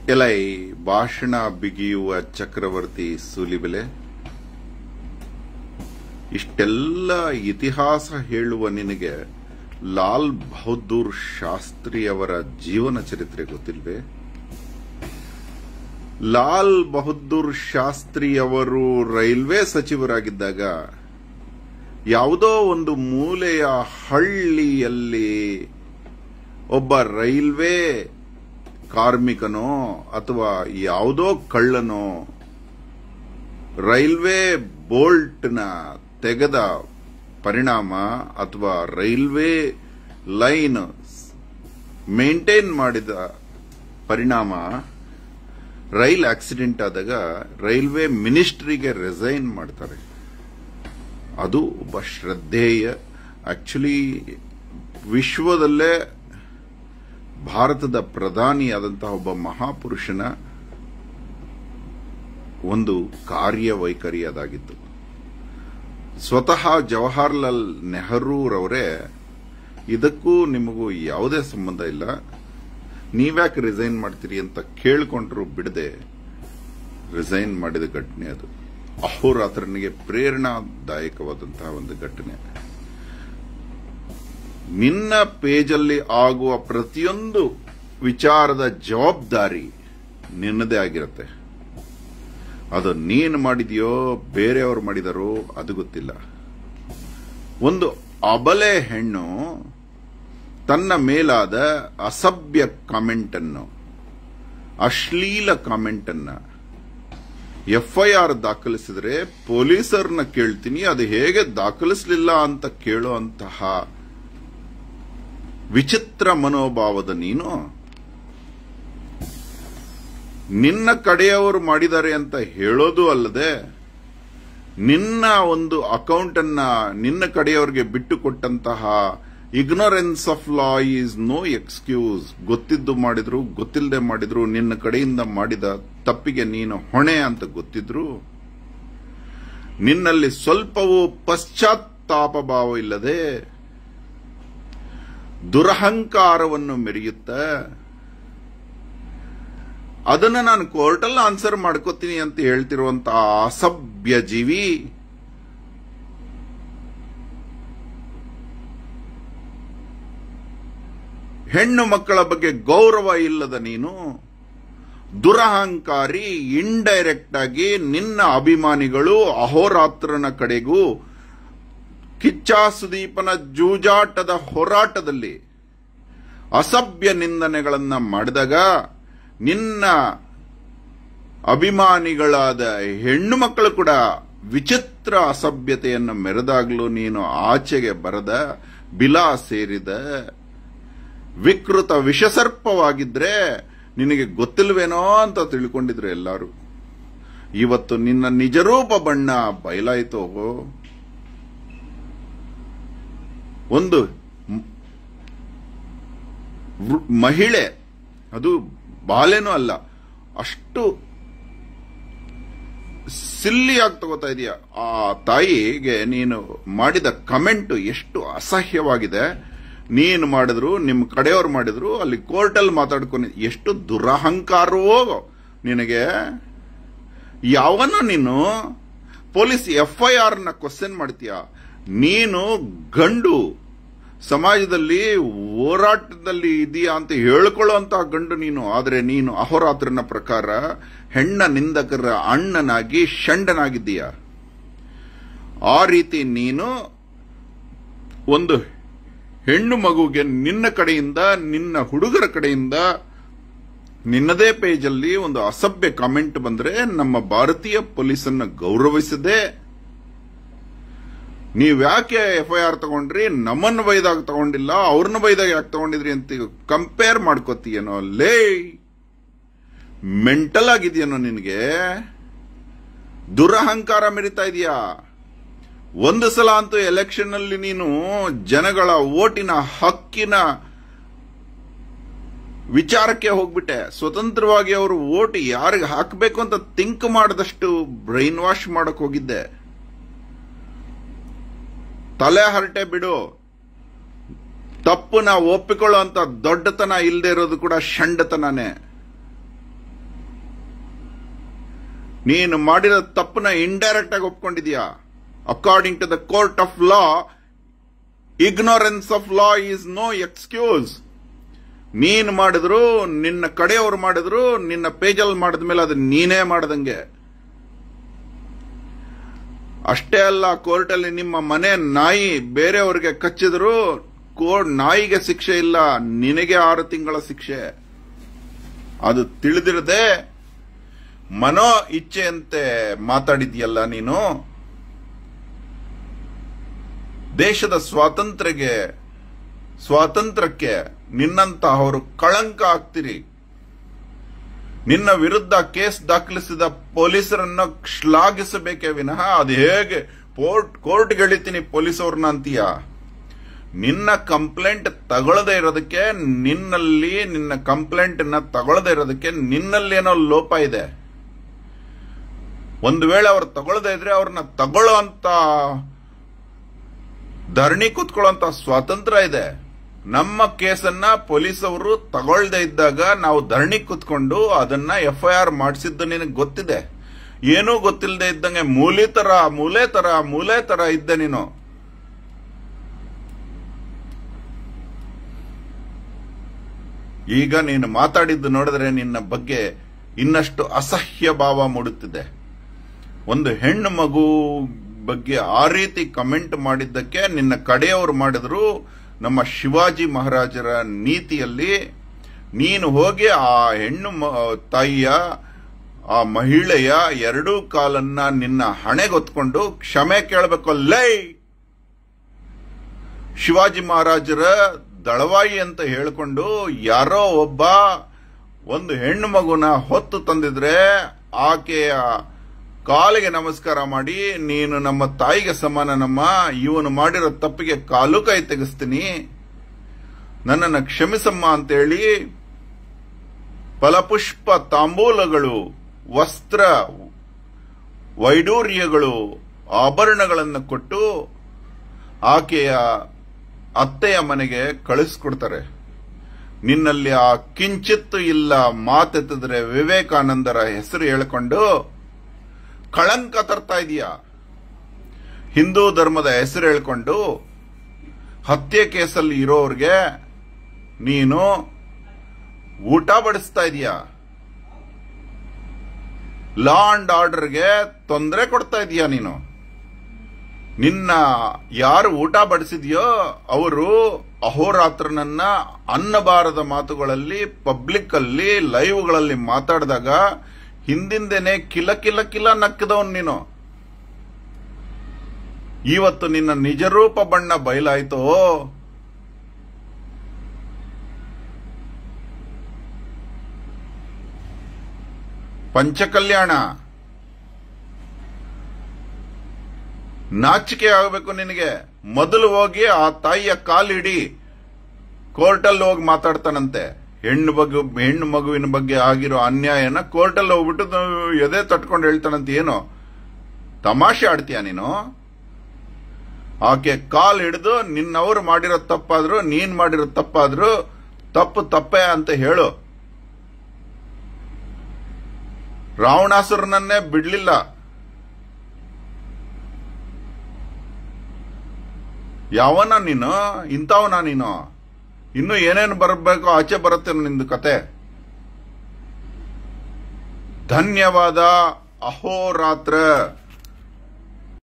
ಎಲೈ ಭಾಷಣ ಬಿಗಿಯುವ ಚಕ್ರವರ್ತಿ ಸೂಲಿಬೆಲೆ ಇಷ್ಟೆಲ್ಲ ಇತಿಹಾಸ ಹೇಳುವ ನಿನಗೆ ಲಾಲ್ ಬಹದ್ದೂರ್ ಶಾಸ್ತ್ರಿ ಅವರ ಜೀವನ ಚರಿತ್ರೆ ಗೊತ್ತಿಲ್ವೇ ಲಾಲ್ ಬಹದ್ದೂರ್ ಶಾಸ್ತ್ರಿ ಅವರು ರೈಲ್ವೆ ಸಚಿವರಾಗಿದ್ದಾಗ ಯಾವುದೋ ಒಂದು ಮೂಲೆಯ ಹಳ್ಳಿಯಲ್ಲಿ ಒಬ್ಬ ರೈಲ್ವೆ ಕಾರ್ಮಿಕನೋ ಅಥವಾ ಯಾವುದೋ ಕಳ್ಳನೋ ರೈಲ್ವೆ ಬೋಲ್ಟ್ನ ತೆಗೆದ ಪರಿಣಾಮ ಅಥವಾ ರೈಲ್ವೆ ಲೈನ್ ಮೇಂಟೈನ್ ಮಾಡಿದ ಪರಿಣಾಮ ರೈಲ್ ಆಕ್ಸಿಡೆಂಟ್ ಆದಾಗ ರೈಲ್ವೆ ಮಿನಿಸ್ಟ್ರಿಗೆ ರಿಸೈನ್ ಮಾಡ್ತಾರೆ ಅದು ಒಬ್ಬ ಶ್ರದ್ಧೇಯ ಆಕ್ಚುಲಿ ವಿಶ್ವದಲ್ಲೇ ಭಾರತದ ಪ್ರಧಾನಿಯಾದಂತಹ ಒಬ್ಬ ಮಹಾಪುರುಷನ ಒಂದು ಕಾರ್ಯವೈಖರಿ ಅದಾಗಿತ್ತು ಸ್ವತಃ ಜವಾಹರ್ಲಾಲ್ ನೆಹರೂರವರೇ ಇದಕ್ಕೂ ನಿಮಗೂ ಯಾವುದೇ ಸಂಬಂಧ ಇಲ್ಲ ನೀವ್ಯಾಕೆ ರಿಸೈನ್ ಮಾಡ್ತೀರಿ ಅಂತ ಕೇಳ್ಕೊಂಡ್ರು ಬಿಡದೆ ರಿಸೈನ್ ಮಾಡಿದ ಘಟನೆ ಅದು ಅಹೋರಾತ್ರನಿಗೆ ಪ್ರೇರಣಾದಾಯಕವಾದಂತಹ ಒಂದು ಘಟನೆ ನಿನ್ನ ಪೇಜಲ್ಲಿ ಆಗುವ ಪ್ರತಿಯೊಂದು ವಿಚಾರದ ಜವಾಬ್ದಾರಿ ನಿನ್ನದೇ ಆಗಿರುತ್ತೆ ಅದು ನೀನು ಮಾಡಿದೆಯೋ ಬೇರೆಯವರು ಮಾಡಿದಾರೋ ಅದು ಗೊತ್ತಿಲ್ಲ ಒಂದು ಅಬಲೆ ಹೆಣ್ಣು ತನ್ನ ಮೇಲಾದ ಅಸಭ್ಯ ಕಾಮೆಂಟ್ ಅನ್ನು ಅಶ್ಲೀಲ ಕಾಮೆಂಟ್ ಅನ್ನ ಎಫ್ಐಆರ್ ದಾಖಲಿಸಿದ್ರೆ ಪೊಲೀಸರನ್ನ ಕೇಳ್ತೀನಿ ಅದು ಹೇಗೆ ದಾಖಲಿಸಲಿಲ್ಲ ಅಂತ ಕೇಳುವಂತಹ ವಿಚಿತ್ರ ಮನೋಭಾವದ ನೀನು ನಿನ್ನ ಕಡೆಯವರು ಮಾಡಿದ್ದಾರೆ ಅಂತ ಹೇಳೋದು ಅಲ್ಲದೆ ನಿನ್ನ ಒಂದು ಅಕೌಂಟ್ ಅನ್ನ ನಿನ್ನ ಕಡೆಯವರಿಗೆ ಬಿಟ್ಟು ಕೊಟ್ಟಂತಹ ignorance of law is no excuse ಗೊತ್ತಿದ್ದು ಮಾಡಿದ್ರು ಗೊತ್ತಿಲ್ಲದೆ ಮಾಡಿದ್ರು ನಿನ್ನ ಕಡೆಯಿಂದ ಮಾಡಿದ ತಪ್ಪಿಗೆ ನೀನು ಹೊಣೆ ಅಂತ ಗೊತ್ತಿದ್ರು ನಿನ್ನಲ್ಲಿ ಸ್ವಲ್ಪವೂ ಪಶ್ಚಾತ್ತಾಪ ಭಾವ ಇಲ್ಲದೆ ದುರಹಂಕಾರವನ್ನು ಮೆರೆಯುತ್ತ ಅದನ್ನ ನಾನು ಕೋರ್ಟಲ್ಲಿ ಆನ್ಸರ್ ಮಾಡ್ಕೋತೀನಿ ಅಂತ ಹೇಳ್ತಿರುವಂತಹ ಅಸಭ್ಯ ಜೀವಿ ಹೆಣ್ಣು ಮಕ್ಕಳ ಬಗ್ಗೆ ಗೌರವ ಇಲ್ಲದ ನೀನು ದುರಹಂಕಾರಿ ಇಂಡೈರೆಕ್ಟ್ ಆಗಿ ನಿನ್ನ ಅಭಿಮಾನಿಗಳು ಅಹೋರಾತ್ರನ ಕಡೆಗೂ ಕಿಚ್ಚ ಸುದೀಪನ ಜೂಜಾಟದ ಹೋರಾಟದಲ್ಲಿ ಅಸಭ್ಯ ನಿಂದನೆಗಳನ್ನ ಮಾಡಿದಾಗ ನಿನ್ನ ಅಭಿಮಾನಿಗಳಾದ ಹೆಣ್ಣು ಮಕ್ಕಳು ಕೂಡ ವಿಚಿತ್ರ ಅಸಭ್ಯತೆಯನ್ನು ಮೆರೆದಾಗಲೂ ನೀನು ಆಚೆಗೆ ಬರದ ಬಿಲಾ ಸೇರಿದ ವಿಕೃತ ವಿಷಸರ್ಪವಾಗಿದ್ರೆ ನಿನಗೆ ಗೊತ್ತಿಲ್ವೇನೋ ಅಂತ ತಿಳ್ಕೊಂಡಿದ್ರು ಎಲ್ಲರೂ ಇವತ್ತು ನಿನ್ನ ನಿಜರೂಪ ಬಣ್ಣ ಬಯಲಾಯಿತೋ ಒಂದು ಮಹಿಳೆ ಅದು ಬಾಲೆನೂ ಅಲ್ಲ ಅಷ್ಟು ಸಿಲ್ಲಿಯಾಗಿ ತಗೋತಾ ಇದೆಯಾ ಆ ತಾಯಿಗೆ ನೀನು ಮಾಡಿದ ಕಮೆಂಟ್ ಎಷ್ಟು ಅಸಹ್ಯವಾಗಿದೆ ನೀನು ಮಾಡಿದ್ರು ನಿಮ್ಮ ಕಡೆಯವ್ರು ಮಾಡಿದ್ರು ಅಲ್ಲಿ ಕೋರ್ಟಲ್ಲಿ ಮಾತಾಡ್ಕೊಂಡು ಎಷ್ಟು ದುರಹಂಕಾರವೋ ನಿನಗೆ ಯಾವನೋ ನೀನು ಪೊಲೀಸ್ ಎಫ್ಐಆರ್ ನ ಕ್ವಶನ್ ಮಾಡ್ತೀಯ ನೀನು ಗಂಡು ಸಮಾಜದಲ್ಲಿ ಹೋರಾಟದಲ್ಲಿ ಇದೆಯಾ ಅಂತ ಹೇಳ್ಕೊಳ್ಳುವಂತಹ ಗಂಡು ನೀನು ಆದರೆ ನೀನು ಅಹೋರಾತ್ರನ ಪ್ರಕಾರ ಹೆಣ್ಣ ನಿಂದಕರ ಅಣ್ಣನಾಗಿ ಷಂಡನಾಗಿದ್ದೀಯ ಆ ರೀತಿ ನೀನು ಒಂದು ಹೆಣ್ಣು ಮಗುಗೆ ನಿನ್ನ ಕಡೆಯಿಂದ ನಿನ್ನ ಹುಡುಗರ ಕಡೆಯಿಂದ ನಿನ್ನದೇ ಪೇಜಲ್ಲಿ ಒಂದು ಅಸಭ್ಯ ಕಾಮೆಂಟ್ ಬಂದ್ರೆ ನಮ್ಮ ಭಾರತೀಯ ಪೊಲೀಸನ್ನ ಗೌರವಿಸದೆ ನೀವ್ ಯಾಕೆ ಎಫ್ ಐ ಆರ್ ತಗೊಂಡ್ರಿ ನಮ್ಮನ್ನ ಬೈದಾಗ ತಗೊಂಡಿಲ್ಲ ಅವ್ರನ್ನ ಬೈದಾಗ ಯಾಕೆ ತಗೊಂಡಿದ್ರಿ ಅಂತ ಕಂಪೇರ್ ಮಾಡ್ಕೋತೀಯನೋ ಲೇ ಮೆಂಟಲ್ ಆಗಿದೆಯೇನೋ ನಿನಗೆ ದುರಹಂಕಾರ ಮೆರಿತಾ ಇದೆಯಾ ಒಂದು ಸಲ ಅಂತೂ ಎಲೆಕ್ಷನ್ ಅಲ್ಲಿ ನೀನು ಜನಗಳ ಓಟಿನ ಹಕ್ಕಿನ ವಿಚಾರಕ್ಕೆ ಹೋಗ್ಬಿಟ್ಟೆ ಸ್ವತಂತ್ರವಾಗಿ ಅವರು ಓಟ್ ಯಾರಿಗೆ ಹಾಕಬೇಕು ಅಂತ ಥಿಂಕ್ ಮಾಡದಷ್ಟು ಬ್ರೈನ್ ವಾಶ್ ಮಾಡಕ್ ಹೋಗಿದ್ದೆ ತಲೆ ಹರಟೆ ಬಿಡು ತಪ್ಪನ್ನ ಒಪ್ಪಿಕೊಳ್ಳೋ ಅಂತ ದೊಡ್ಡತನ ಇಲ್ಲದೆ ಇರೋದು ಕೂಡ ಷಂಡತನನೇ ನೀನು ಮಾಡಿರೋ ತಪ್ಪನ್ನ ಇಂಡೈರೆಕ್ಟ್ ಆಗಿ ಒಪ್ಕೊಂಡಿದ್ಯಾ according to the court of law ignorance of law is no excuse ನೀನ್ ಮಾಡಿದ್ರು ನಿನ್ನ ಕಡೆಯವರು ಮಾಡಿದ್ರು ನಿನ್ನ ಪೇಜಲ್ಲಿ ಮಾಡಿದ್ಮೇಲೆ ಅದು ನೀನೇ ಮಾಡದಂಗೆ ಅಷ್ಟೇ ಅಲ್ಲ ಕೋರ್ಟಲ್ಲಿ ನಿಮ್ಮ ಮನೆ ನಾಯಿ ಬೇರೆಯವರಿಗೆ ಕಚ್ಚಿದ್ರು ಕೋರ್ಟ್ ನಾಯಿಗೆ ಶಿಕ್ಷೆ ಇಲ್ಲ ನಿನಗೆ ಆರು ತಿಂಗಳ ಶಿಕ್ಷೆ ಅದು ತಿಳಿದಿರದೆ ಮನೋ ಇಚ್ಛೆಯಂತೆ ಮಾತಾಡಿದ್ಯಲ್ಲ ನೀನು ದೇಶದ ಸ್ವಾತಂತ್ರ್ಯಗೆ ಸ್ವಾತಂತ್ರ್ಯಕ್ಕೆ ನಿನ್ನಂತಹವರು ಕಳಂಕ ಆಗ್ತೀರಿ ನಿನ್ನ ವಿರುದ್ಧ ಕೇಸ್ ದಾಖಲಿಸಿದ ಪೊಲೀಸರನ್ನ ಶ್ಲಾಘಿಸಬೇಕೇ ವಿನಃ ಅದು ಹೇಗೆ ಕೋರ್ಟ್ ಕೋರ್ಟ್ಗೆ ಎಳಿತೀನಿ ಪೊಲೀಸವ್ರನ್ನ ಅಂತೀಯ ನಿನ್ನ ಕಂಪ್ಲೇಂಟ್ ತಗೊಳ್ಳದೆ ಇರೋದಕ್ಕೆ ನಿನ್ನಲ್ಲಿ ನಿನ್ನ ಕಂಪ್ಲೇಂಟ್ ನ ತಗೊಳ್ಳದೆ ಇರೋದಕ್ಕೆ ನಿನ್ನಲ್ಲೇನೋ ಲೋಪ ಇದೆ ಒಂದು ವೇಳೆ ಅವ್ರು ತಗೊಳ್ಳದೆ ಇದ್ರೆ ಅವ್ರನ್ನ ತಗೊಳ್ಳೋ ಅಂತ ಧರಣಿ ಕೂತ್ಕೊಳ್ಳೋಂತ ಸ್ವಾತಂತ್ರ್ಯ ಇದೆ ನಮ್ಮ ಕೇಸನ್ನ ಪೊಲೀಸವರು ತಗೊಳ್ದೇ ಇದ್ದಾಗ ನಾವು ಧರಣಿ ಕೂತ್ಕೊಂಡು ಅದನ್ನ ಎಫ್ ಐ ಆರ್ ಮಾಡಿಸಿದ್ದು ನಿನಗೆ ಗೊತ್ತಿದೆ ಏನೂ ಗೊತ್ತಿಲ್ಲದೆ ಇದ್ದಂಗೆ ಮೂಲೆ ತರ ಮೂಲೆ ತರ ಮೂಲೆ ತರ ಇದ್ದೆ ನೀನು ಈಗ ನೀನು ಮಾತಾಡಿದ್ದು ನೋಡಿದ್ರೆ ನಿನ್ನ ಬಗ್ಗೆ ಇನ್ನಷ್ಟು ಅಸಹ್ಯ ಭಾವ ಮೂಡುತ್ತಿದೆ ಒಂದು ಹೆಣ್ಣು ಮಗು ಬಗ್ಗೆ ಆ ರೀತಿ ಕಮೆಂಟ್ ಮಾಡಿದ್ದಕ್ಕೆ ನಿನ್ನ ಕಡೆಯವರು ಮಾಡಿದ್ರು ನಮ್ಮ ಶಿವಾಜಿ ಮಹಾರಾಜರ ನೀತಿಯಲ್ಲಿ ನೀನು ಹೋಗಿ ಆ ಹೆಣ್ಣು ಮ- ತಾಯಿಯ ಆ ಮಹಿಳೆಯ ಎರಡೂ ಕಾಲನ್ನ ನಿನ್ನ ಹಣೆಗೊತ್ಕೊಂಡು ಕ್ಷಮೆ ಕೇಳಬೇಕು ಲೈ ಶಿವಾಜಿ ಮಹಾರಾಜರ ದಳವಾಯಿ ಅಂತ ಹೇಳಿಕೊಂಡು ಯಾರೋ ಒಬ್ಬ ಒಂದು ಹೆಣ್ಣು ಮಗುನ ಹೊತ್ತು ತಂದಿದ್ರೆ ಆಕೆಯ ಕಾಲಿಗೆ ನಮಸ್ಕಾರ ಮಾಡಿ ನೀನು ನಮ್ಮ ತಾಯಿಗೆ ಸಮಾನ ನಮ್ಮ ಇವನು ಮಾಡಿರೋ ತಪ್ಪಿಗೆ ಕಾಲು ಕೈ ತೆಗೆಸ್ತೀನಿ ನನ್ನನ್ನು ಕ್ಷಮಿಸಮ್ಮ ಅಂತೇಳಿ ಫಲಪುಷ್ಪ ತಾಂಬೂಲಗಳು ವಸ್ತ್ರ ವೈಡೂರ್ಯಗಳು ಆಭರಣಗಳನ್ನು ಕೊಟ್ಟು ಆಕೆಯ ಅತ್ತೆಯ ಮನೆಗೆ ಕಳಿಸ್ಕೊಡ್ತಾರೆ ನಿನ್ನಲ್ಲಿ ಆ ಕಿಂಚಿತ್ತು ಇಲ್ಲ ಮಾತೆತ್ತಿದ್ರೆ ವಿವೇಕಾನಂದರ ಹೆಸರು ಹೇಳ್ಕೊಂಡು ಕಳಂಕ ತರ್ತಾ ಇದೀಯಾ ಹಿಂದೂ ಧರ್ಮದ ಹೆಸರು ಹೇಳ್ಕೊಂಡು ಹತ್ಯೆ ಕೇಸಲ್ಲಿ ಇರೋರ್ಗೆ ನೀನು ಊಟ ಬಡಿಸ್ತಾ ಇದೀಯಾ ಲಾ ಅಂಡ್ ಆರ್ಡರ್ಗೆ ತೊಂದರೆ ಕೊಡ್ತಾ ಇದೀಯಾ ನೀನು ನಿನ್ನ ಯಾರು ಊಟ ಬಡಿಸಿದ್ಯೋ ಅವರು ಅಹೋರಾತ್ರನನ್ನ ಅನ್ನಬಾರದ ಮಾತುಗಳಲ್ಲಿ ಪಬ್ಲಿಕ್ ಅಲ್ಲಿ ಲೈವ್ಗಳಲ್ಲಿ ಮಾತಾಡಿದಾಗ ಹಿಂದಿಂದೇನೆ ಕಿಲ ಕಿಲ ಕಿಲ ನಕ್ಕದವನ್ ನೀನು ಇವತ್ತು ನಿನ್ನ ನಿಜರೂಪ ಬಣ್ಣ ಬಯಲಾಯ್ತೋ ಪಂಚಕಲ್ಯಾಣ ನಾಚಿಕೆ ಆಗಬೇಕು ನಿನಗೆ ಮೊದಲು ಹೋಗಿ ಆ ತಾಯಿಯ ಕಾಲಿಡಿ ಕೋರ್ಟಲ್ಲಿ ಹೋಗಿ ಮಾತಾಡ್ತಾನಂತೆ ಹೆಣ್ಣು ಬಗ್ಗೆ ಹೆಣ್ಣು ಮಗುವಿನ ಬಗ್ಗೆ ಆಗಿರೋ ಅನ್ಯಾಯನ ಕೋರ್ಟಲ್ಲಿ ಹೋಗ್ಬಿಟ್ಟು ಎದೆ ತಟ್ಕೊಂಡು ಹೇಳ್ತಾನಂತೆ ಏನು ತಮಾಷೆ ಆಡ್ತೀಯ ನೀನು ಆಕೆ ಕಾಲ್ ಹಿಡಿದು ನಿನ್ನವರು ಮಾಡಿರೋ ತಪ್ಪಾದ್ರು ನೀನ್ ಮಾಡಿರೋ ತಪ್ಪಾದ್ರು ತಪ್ಪು ತಪ್ಪೇ ಅಂತ ಹೇಳು ರಾವಣಾಸುರನನ್ನೇ ಬಿಡ್ಲಿಲ್ಲ ಯಾವನ ನೀನು ಇಂಥವನ ನೀನು ಇನ್ನು ಏನೇನು ಬರಬೇಕು ಆಚೆ ಬರುತ್ತೆ ನಿಂದು ಕತೆ ಧನ್ಯವಾದ ಅಹೋರಾತ್ರ